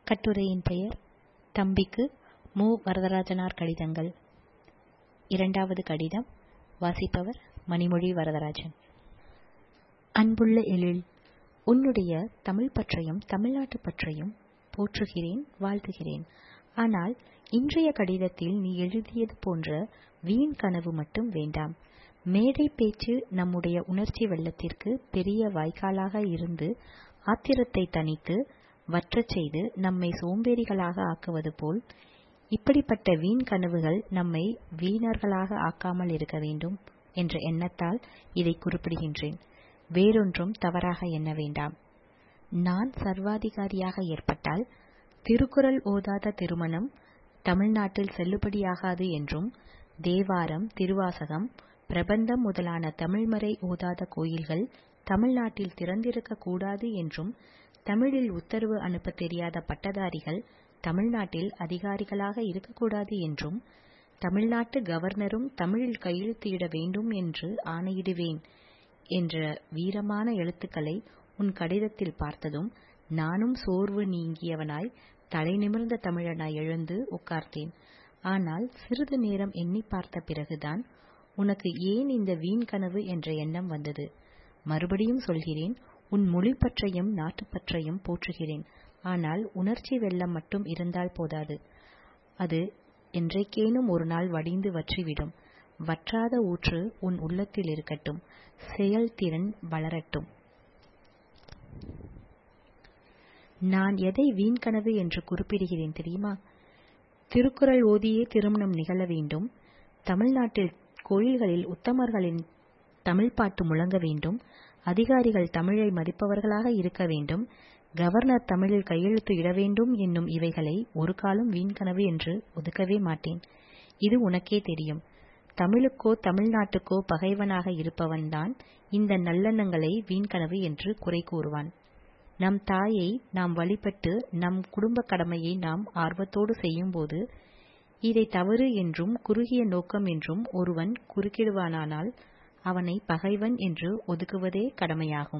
கட்டுரையின் பெயர் தம்பிக்கு மு வரதராஜனார் கடிதங்கள் இரண்டாவது கடிதம் வாசிப்பவர் மணிமொழி வரதராஜன் அன்புள்ள எழில் உன்னுடைய தமிழ் பற்றையும் தமிழ்நாட்டு பற்றையும் போற்றுகிறேன் வாழ்த்துகிறேன் ஆனால் இன்றைய கடிதத்தில் நீ எழுதியது போன்ற வீண் கனவு மட்டும் வேண்டாம் மேடை பேச்சு நம்முடைய உணர்ச்சி வெள்ளத்திற்கு பெரிய வாய்க்காலாக இருந்து ஆத்திரத்தை தணித்து வற்றச் செய்து நம்மை சோம்பேறிகளாக ஆக்குவது போல் இப்படிப்பட்ட வீண் கனவுகள் நம்மை வீணர்களாக ஆக்காமல் இருக்க வேண்டும் என்ற எண்ணத்தால் இதை குறிப்பிடுகின்றேன் வேறொன்றும் தவறாக எண்ண வேண்டாம் நான் சர்வாதிகாரியாக ஏற்பட்டால் திருக்குறள் ஓதாத திருமணம் தமிழ்நாட்டில் செல்லுபடியாகாது என்றும் தேவாரம் திருவாசகம் பிரபந்தம் முதலான தமிழ்மறை ஓதாத கோயில்கள் தமிழ்நாட்டில் திறந்திருக்க கூடாது என்றும் தமிழில் உத்தரவு அனுப்ப தெரியாத பட்டதாரிகள் தமிழ்நாட்டில் அதிகாரிகளாக இருக்கக்கூடாது என்றும் தமிழ்நாட்டு கவர்னரும் தமிழில் கையெழுத்திட வேண்டும் என்று ஆணையிடுவேன் என்ற வீரமான எழுத்துக்களை உன் கடிதத்தில் பார்த்ததும் நானும் சோர்வு நீங்கியவனாய் தலை நிமிர்ந்த தமிழனாய் எழுந்து உட்கார்ந்தேன் ஆனால் சிறிது நேரம் எண்ணி பார்த்த பிறகுதான் உனக்கு ஏன் இந்த வீண் கனவு என்ற எண்ணம் வந்தது மறுபடியும் சொல்கிறேன் உன் மொழி பற்றையும் நாட்டுப்பற்றையும் போற்றுகிறேன் ஆனால் உணர்ச்சி வெள்ளம் மட்டும் இருந்தால் போதாது அது என்றைக்கேனும் ஒரு நாள் வடிந்து வற்றிவிடும் வற்றாத ஊற்று உன் உள்ளத்தில் இருக்கட்டும் செயல்திறன் வளரட்டும் நான் எதை வீண் கனவு என்று குறிப்பிடுகிறேன் தெரியுமா திருக்குறள் ஓதியே திருமணம் நிகழ வேண்டும் தமிழ்நாட்டில் கோயில்களில் உத்தமர்களின் தமிழ் பாட்டு முழங்க வேண்டும் அதிகாரிகள் தமிழை மதிப்பவர்களாக இருக்க வேண்டும் கவர்னர் தமிழில் கையெழுத்து இட வேண்டும் என்னும் இவைகளை ஒரு காலம் வீண்கனவு என்று ஒதுக்கவே மாட்டேன் இது உனக்கே தெரியும் தமிழுக்கோ தமிழ்நாட்டுக்கோ பகைவனாக இருப்பவன்தான் இந்த நல்லெண்ணங்களை வீண்கனவு என்று குறை கூறுவான் நம் தாயை நாம் வழிபட்டு நம் குடும்ப கடமையை நாம் ஆர்வத்தோடு செய்யும்போது இதை தவறு என்றும் குறுகிய நோக்கம் என்றும் ஒருவன் குறுக்கிடுவானானால் அவனை பகைவன் என்று ஒதுக்குவதே கடமையாகும்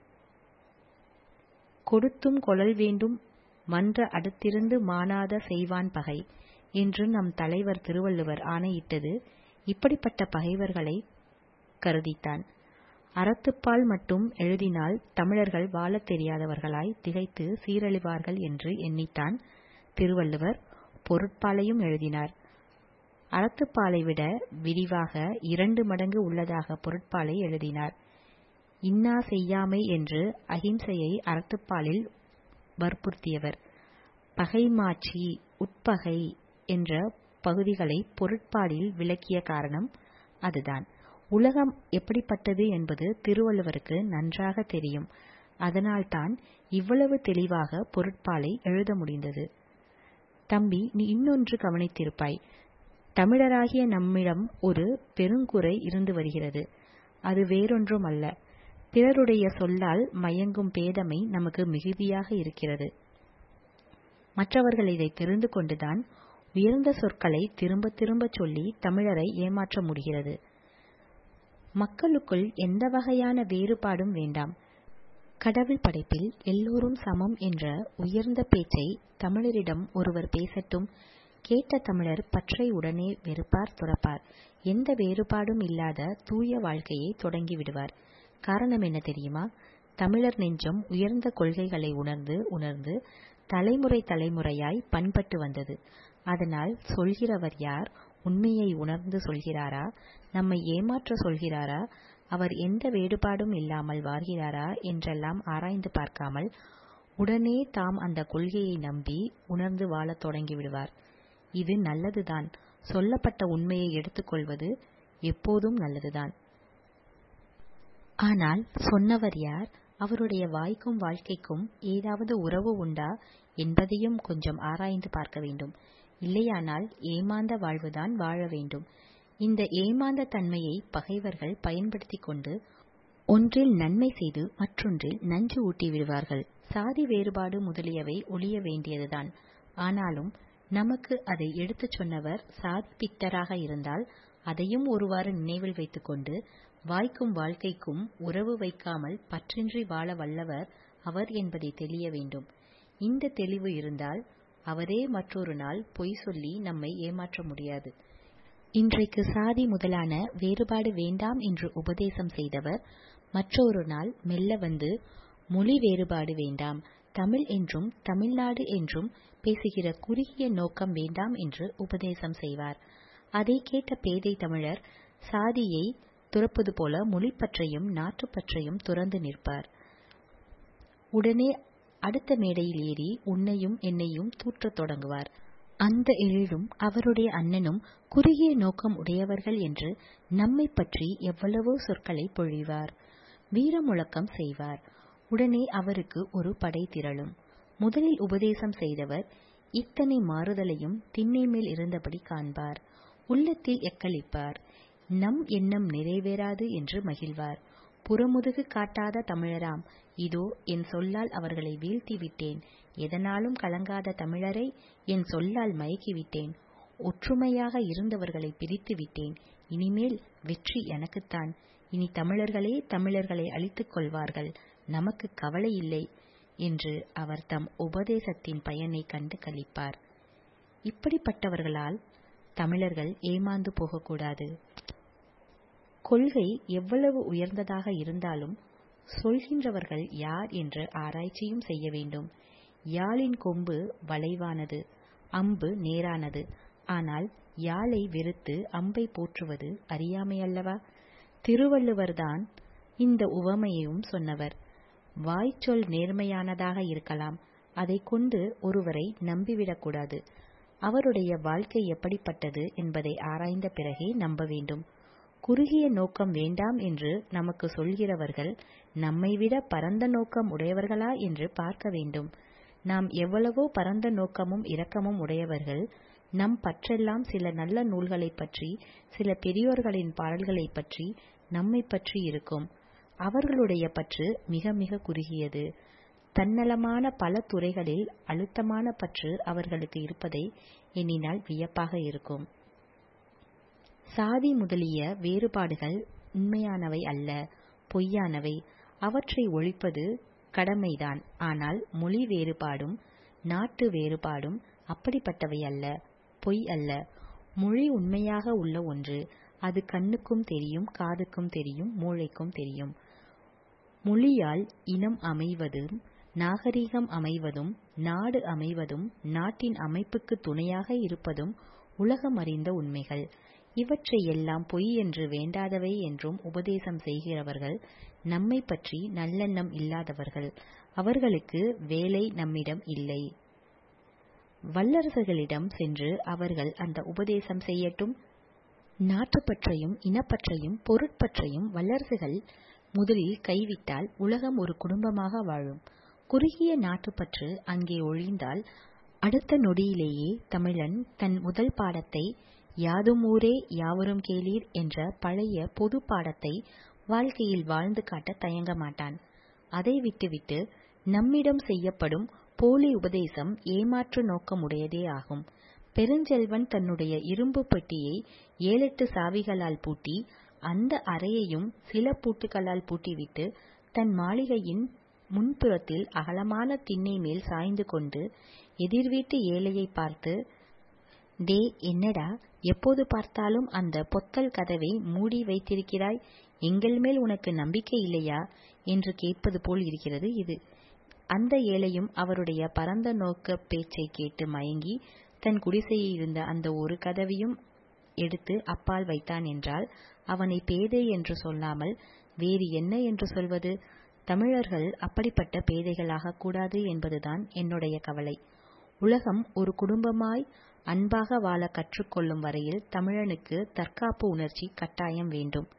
கொடுத்தும் கொழல் வேண்டும் மன்ற அடுத்திருந்து மானாத செய்வான் பகை என்று நம் தலைவர் திருவள்ளுவர் ஆணையிட்டது இப்படிப்பட்ட பகைவர்களை கருதித்தான் அறத்துப்பால் மட்டும் எழுதினால் தமிழர்கள் வாழத் தெரியாதவர்களாய் திகைத்து சீரழிவார்கள் என்று எண்ணித்தான் திருவள்ளுவர் பொருட்பாலையும் எழுதினார் அறத்துப்பாலை விட விரிவாக இரண்டு மடங்கு உள்ளதாக பொருட்பாலை எழுதினார் இன்னா செய்யாமை என்று அகிம்சையை அறத்துப்பாலில் வற்புறுத்தியவர் பகைமாட்சி உட்பகை என்ற பகுதிகளை பொருட்பாலில் விளக்கிய காரணம் அதுதான் உலகம் எப்படிப்பட்டது என்பது திருவள்ளுவருக்கு நன்றாக தெரியும் அதனால்தான் இவ்வளவு தெளிவாக பொருட்பாலை எழுத முடிந்தது தம்பி நீ இன்னொன்று கவனித்திருப்பாய் தமிழராகிய நம்மிடம் ஒரு பெருங்குறை இருந்து வருகிறது அது வேறொன்றும் அல்ல பிறருடைய சொல்லால் மயங்கும் பேதமை நமக்கு மிகுதியாக இருக்கிறது மற்றவர்கள் இதை தெரிந்து கொண்டுதான் உயர்ந்த சொற்களை திரும்ப திரும்ப சொல்லி தமிழரை ஏமாற்ற முடிகிறது மக்களுக்குள் எந்த வகையான வேறுபாடும் வேண்டாம் கடவுள் படைப்பில் எல்லோரும் சமம் என்ற உயர்ந்த பேச்சை தமிழரிடம் ஒருவர் பேசட்டும் கேட்ட தமிழர் பற்றை உடனே வெறுப்பார் துறப்பார் எந்த வேறுபாடும் இல்லாத தூய வாழ்க்கையை தொடங்கி விடுவார் காரணம் என்ன தெரியுமா தமிழர் நெஞ்சம் உயர்ந்த கொள்கைகளை உணர்ந்து உணர்ந்து தலைமுறை தலைமுறையாய் பண்பட்டு வந்தது அதனால் சொல்கிறவர் யார் உண்மையை உணர்ந்து சொல்கிறாரா நம்மை ஏமாற்ற சொல்கிறாரா அவர் எந்த வேறுபாடும் இல்லாமல் வாழ்கிறாரா என்றெல்லாம் ஆராய்ந்து பார்க்காமல் உடனே தாம் அந்த கொள்கையை நம்பி உணர்ந்து வாழத் தொடங்கி விடுவார் இது நல்லதுதான் சொல்லப்பட்ட உண்மையை எடுத்துக்கொள்வது எப்போதும் நல்லதுதான் ஆனால் சொன்னவர் யார் அவருடைய வாய்க்கும் வாழ்க்கைக்கும் ஏதாவது உறவு உண்டா என்பதையும் கொஞ்சம் ஆராய்ந்து பார்க்க வேண்டும் இல்லையானால் ஏமாந்த வாழ்வுதான் வாழ வேண்டும் இந்த ஏமாந்த தன்மையை பகைவர்கள் பயன்படுத்திக் கொண்டு ஒன்றில் நன்மை செய்து மற்றொன்றில் நஞ்சு ஊட்டி விடுவார்கள் சாதி வேறுபாடு முதலியவை ஒழிய வேண்டியதுதான் ஆனாலும் நமக்கு அதை எடுத்துச் சொன்னவர் சாதி பித்தராக இருந்தால் அதையும் ஒருவாறு நினைவில் வைத்துக்கொண்டு வாய்க்கும் வாழ்க்கைக்கும் உறவு வைக்காமல் பற்றின்றி வாழ வல்லவர் அவர் என்பதை தெளிய வேண்டும் இந்த தெளிவு இருந்தால் அவரே மற்றொரு நாள் பொய் சொல்லி நம்மை ஏமாற்ற முடியாது இன்றைக்கு சாதி முதலான வேறுபாடு வேண்டாம் என்று உபதேசம் செய்தவர் மற்றொரு நாள் மெல்ல வந்து மொழி வேறுபாடு வேண்டாம் தமிழ் என்றும் தமிழ்நாடு என்றும் பேசுகிற குறுகிய நோக்கம் வேண்டாம் என்று உபதேசம் செய்வார் அதை கேட்ட பேதை தமிழர் சாதியை துறப்பது போல மொழிப்பற்றையும் நாட்டுப்பற்றையும் துறந்து நிற்பார் உடனே அடுத்த மேடையில் ஏறி உன்னையும் என்னையும் தூற்றத் தொடங்குவார் அந்த எழிலும் அவருடைய அண்ணனும் குறுகிய நோக்கம் உடையவர்கள் என்று நம்மை பற்றி எவ்வளவோ சொற்களை பொழிவார் வீர முழக்கம் செய்வார் உடனே அவருக்கு ஒரு படை திரளும் முதலில் உபதேசம் செய்தவர் இத்தனை மாறுதலையும் திண்ணை மேல் இருந்தபடி காண்பார் உள்ளத்தில் எக்களிப்பார் நம் எண்ணம் நிறைவேறாது என்று மகிழ்வார் புறமுதுகு காட்டாத தமிழராம் இதோ என் சொல்லால் அவர்களை வீழ்த்திவிட்டேன் எதனாலும் கலங்காத தமிழரை என் சொல்லால் மயக்கிவிட்டேன் ஒற்றுமையாக இருந்தவர்களை பிரித்து விட்டேன் இனிமேல் வெற்றி எனக்குத்தான் இனி தமிழர்களே தமிழர்களை அழித்துக் கொள்வார்கள் நமக்கு கவலை இல்லை என்று அவர் தம் உபதேசத்தின் பயனை கண்டு கழிப்பார் இப்படிப்பட்டவர்களால் தமிழர்கள் ஏமாந்து போகக்கூடாது கொள்கை எவ்வளவு உயர்ந்ததாக இருந்தாலும் சொல்கின்றவர்கள் யார் என்று ஆராய்ச்சியும் செய்ய வேண்டும் யாழின் கொம்பு வளைவானது அம்பு நேரானது ஆனால் யாழை வெறுத்து அம்பை போற்றுவது அறியாமையல்லவா திருவள்ளுவர்தான் இந்த உவமையையும் சொன்னவர் வாய்ச்சொல் நேர்மையானதாக இருக்கலாம் அதை கொண்டு ஒருவரை நம்பிவிடக்கூடாது அவருடைய வாழ்க்கை எப்படிப்பட்டது என்பதை ஆராய்ந்த பிறகே நம்ப வேண்டும் குறுகிய நோக்கம் வேண்டாம் என்று நமக்கு சொல்கிறவர்கள் நம்மை விட பரந்த நோக்கம் உடையவர்களா என்று பார்க்க வேண்டும் நாம் எவ்வளவோ பரந்த நோக்கமும் இரக்கமும் உடையவர்கள் நம் பற்றெல்லாம் சில நல்ல நூல்களைப் பற்றி சில பெரியோர்களின் பாடல்களைப் பற்றி நம்மை பற்றி இருக்கும் அவர்களுடைய பற்று மிக மிக குறுகியது தன்னலமான பல துறைகளில் அழுத்தமான பற்று அவர்களுக்கு இருப்பதை எண்ணினால் வியப்பாக இருக்கும் சாதி முதலிய வேறுபாடுகள் உண்மையானவை அல்ல பொய்யானவை அவற்றை ஒழிப்பது கடமைதான் ஆனால் மொழி வேறுபாடும் நாட்டு வேறுபாடும் அப்படிப்பட்டவை அல்ல பொய் அல்ல மொழி உண்மையாக உள்ள ஒன்று அது கண்ணுக்கும் தெரியும் காதுக்கும் தெரியும் மூளைக்கும் தெரியும் மொழியால் இனம் அமைவதும் நாகரிகம் அமைவதும் நாடு அமைவதும் நாட்டின் அமைப்புக்கு துணையாக இருப்பதும் உலகம் அறிந்த உண்மைகள் இவற்றை எல்லாம் பொய் என்று வேண்டாதவை என்றும் உபதேசம் செய்கிறவர்கள் நம்மை பற்றி நல்லெண்ணம் இல்லாதவர்கள் அவர்களுக்கு வேலை நம்மிடம் இல்லை வல்லரசுகளிடம் சென்று அவர்கள் அந்த உபதேசம் செய்யட்டும் நாட்டுப்பற்றையும் இனப்பற்றையும் பொருட்பற்றையும் வல்லரசுகள் முதலில் கைவிட்டால் உலகம் ஒரு குடும்பமாக வாழும் குறுகிய நாட்டுப்பற்று அங்கே ஒழிந்தால் அடுத்த நொடியிலேயே தமிழன் தன் முதல் பாடத்தை யாதும் ஊரே யாவரும் கேளீர் என்ற பழைய பொது பாடத்தை வாழ்க்கையில் வாழ்ந்து காட்ட தயங்க மாட்டான் அதை விட்டுவிட்டு நம்மிடம் செய்யப்படும் போலி உபதேசம் ஏமாற்று நோக்கமுடையதே ஆகும் பெருஞ்செல்வன் தன்னுடைய இரும்பு பெட்டியை ஏழெட்டு சாவிகளால் பூட்டி அந்த அறையையும் சில பூட்டுகளால் பூட்டிவிட்டு தன் மாளிகையின் முன்புறத்தில் அகலமான திண்ணை மேல் சாய்ந்து கொண்டு எதிர்வீட்டு ஏழையை பார்த்து டே என்னடா எப்போது பார்த்தாலும் அந்த பொத்தல் கதவை மூடி வைத்திருக்கிறாய் எங்கள் மேல் உனக்கு நம்பிக்கை இல்லையா என்று கேட்பது போல் இருக்கிறது இது அந்த ஏழையும் அவருடைய பரந்த நோக்க பேச்சை கேட்டு மயங்கி தன் குடிசையில் இருந்த அந்த ஒரு கதவையும் எடுத்து அப்பால் வைத்தான் என்றால் அவனை பேதை என்று சொல்லாமல் வேறு என்ன என்று சொல்வது தமிழர்கள் அப்படிப்பட்ட பேதைகளாக கூடாது என்பதுதான் என்னுடைய கவலை உலகம் ஒரு குடும்பமாய் அன்பாக வாழ கற்றுக்கொள்ளும் வரையில் தமிழனுக்கு தற்காப்பு உணர்ச்சி கட்டாயம் வேண்டும்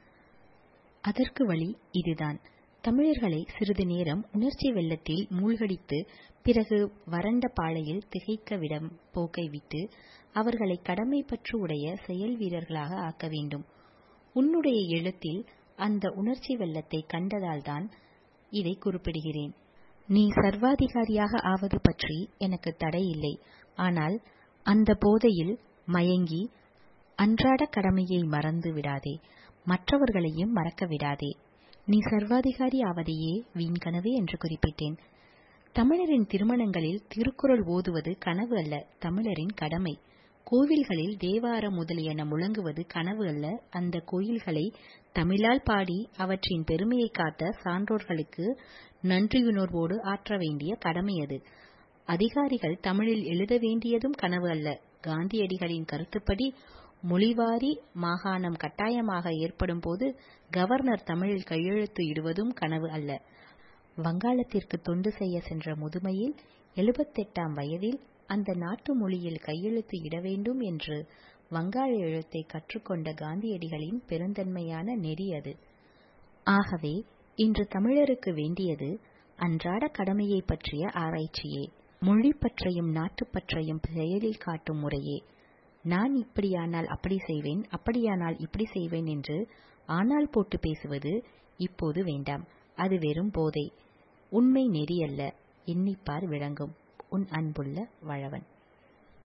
அதற்கு வழி இதுதான் தமிழர்களை சிறிது நேரம் உணர்ச்சி வெள்ளத்தில் மூழ்கடித்து பிறகு வறண்ட பாளையில் திகைக்க விடம் போக்கை விட்டு அவர்களை கடமை பற்று உடைய செயல் வீரர்களாக ஆக்க வேண்டும் உன்னுடைய எழுத்தில் அந்த உணர்ச்சி வெள்ளத்தை கண்டதால்தான் இதை குறிப்பிடுகிறேன் நீ சர்வாதிகாரியாக ஆவது பற்றி எனக்கு தடை இல்லை ஆனால் அந்த போதையில் மயங்கி அன்றாட கடமையை மறந்து விடாதே மற்றவர்களையும் மறக்க விடாதே நீ சர்வாதிகாரி ஆவதையே வீண் கனவு என்று குறிப்பிட்டேன் தமிழரின் திருமணங்களில் திருக்குறள் ஓதுவது கனவு அல்ல தமிழரின் கடமை கோவில்களில் தேவாரம் முதலியன முழங்குவது கனவு அல்ல அந்த கோயில்களை தமிழால் பாடி அவற்றின் பெருமையை காத்த சான்றோர்களுக்கு நன்றியுணர்வோடு ஆற்ற வேண்டிய கடமை அது அதிகாரிகள் தமிழில் எழுத வேண்டியதும் கனவு அல்ல காந்தியடிகளின் கருத்துப்படி மொழிவாரி மாகாணம் கட்டாயமாக ஏற்படும் போது கவர்னர் தமிழில் கையெழுத்து இடுவதும் கனவு அல்ல வங்காளத்திற்கு தொண்டு செய்ய சென்ற முதுமையில் எழுபத்தெட்டாம் வயதில் அந்த நாட்டு மொழியில் கையெழுத்து இட வேண்டும் என்று வங்காள எழுத்தை கற்றுக்கொண்ட காந்தியடிகளின் பெருந்தன்மையான நெறி அது ஆகவே இன்று தமிழருக்கு வேண்டியது அன்றாட கடமையை பற்றிய ஆராய்ச்சியே மொழி பற்றையும் நாட்டுப்பற்றையும் செயலில் காட்டும் முறையே நான் இப்படியானால் அப்படி செய்வேன் அப்படியானால் இப்படி செய்வேன் என்று ஆனால் போட்டு பேசுவது இப்போது வேண்டாம் அது வெறும் போதை உண்மை நெறியல்ல எண்ணிப்பார் விளங்கும் உன் அன்புள்ள வளவன்